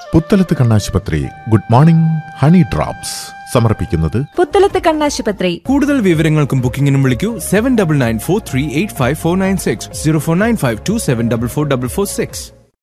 പുത്തലത്ത് കണ്ണാശുപത്രി good morning honey drops സമർപ്പിക്കുന്നത് പുത്തലത്ത് കണ്ണാശുപത്രി കൂടുതൽ വിവരങ്ങൾക്കും ബുക്കിംഗിനും വിളിക്കൂ seven double nine four three eight five four nine six zero four nine five two seven double four double four six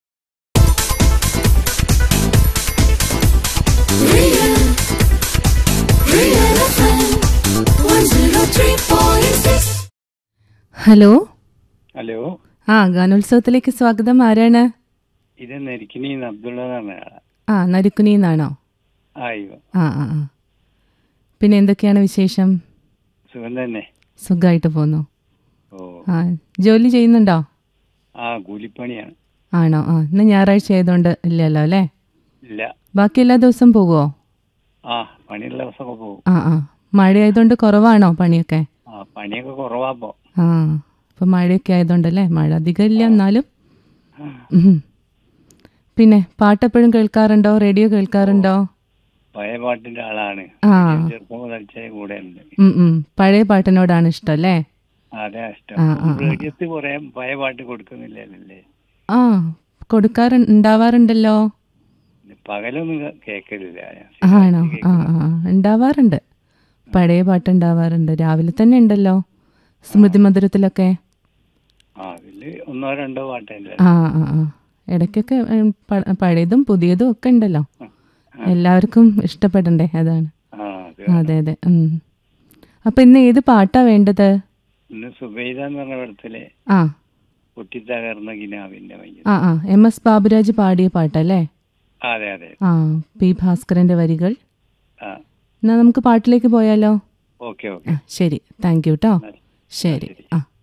hello hello ആ ഗാനോത്സവത്തിലേക്ക് സ്വാഗതം ആരാണ് ഇത് നെരിക്കിനിന്ന് അബ്ദുള്ള എന്നാണ് ആള്. ആ നരുക്കുനിന്നാണോ അയ്യോ ആ ആ ആ പിന്നെ എന്തൊക്കെയാണ് വിശേഷം സുഖം തന്നെ സുഖമായിട്ട് പോന്നു ഓ ആ ജോലി ചെയ്യുന്നുണ്ടോ ആ കൂലിപ്പണിയാണ് ആണോ ആ ഇന്ന് ഞായറാഴ്ച ആയതുകൊണ്ട് ഇല്ലല്ലോ അല്ലേ ഇല്ല ബാക്കി എല്ലാ ദിവസവും പോകുമോ ആ പണിയുള്ള ദിവസമൊക്കെ പോകും ആ ആ മഴ ആയതുകൊണ്ട് കുറവാണോ പണിയൊക്കെ ആ പണിയൊക്കെ കുറവാപ്പോ ആ ഇപ്പം മഴയൊക്കെ ആയതുകൊണ്ടല്ലേ മഴ അധികം ഇല്ല എന്നാലും ഉം. പിന്നെ പാട്ടെപ്പോഴും കേൾക്കാറുണ്ടോ റേഡിയോ കേൾക്കാറുണ്ടോ പഴയ പാട്ടിന്റെ ആളാണ് ആ. ചെറുപ്പം മുതൽച്ചേ കൂടെ ഉണ്ട് ഉം, ഉം. പഴയ പാട്ടിനോടാണ് ഇഷ്ടം അല്ലേ അതെ ഇഷ്ടം ആ, ആ, ആ. റേഡിയത്ത് കുറെ പഴയ പാട്ട് കൊടുക്കുന്നില്ലല്ലേ ആ കൊടുക്കാറ് ഉണ്ടാവാറുണ്ടല്ലോ പകലൊന്നും കേ- കേക്കലില്ല ഞാൻ ആണോ ആ ആ ഉണ്ടാവാറുണ്ട് പഴയ പാട്ട് ഉണ്ടാവാറുണ്ട് രാവിലെ തന്നെ ഉണ്ടല്ലോ സ്മൃതി മധുരത്തിലൊക്കെ ആ അതില് ഒന്നോ രണ്ടോ പാട്ടല്ലേ ആ ആ ആ ഇടയ്ക്കൊക്കെ ഉം, പ- പഴയതും പുതിയതും ഒക്കെ ഉണ്ടല്ലോ എല്ലാവർക്കും ഇഷ്ടപ്പെടണ്ടേ അതാണ് ആ അത് അതെ അതെ ഉം. അപ്പൊ ഇന്ന് ഏത് പാട്ടാ വേണ്ടത് ഇന്ന് സുബൈദ എന്ന് പറഞ്ഞ പടത്തിലെ ആ പൊട്ടിത്തകർന്ന കിനാവിന്റെ മയ്യ ആ ആ എം എസ് ബാബുരാജ് പാടിയ പാട്ടല്ലേ അതെ അതെ ആ പി ഭാസ്കരന്റെ വരികൾ ആ എന്നാ നമുക്ക് പാട്ടിലേക്ക് പോയാലോ ഓക്കെ ഓക്കെ ആ ശരി താങ്ക് യു കേട്ടോ ശരി ആ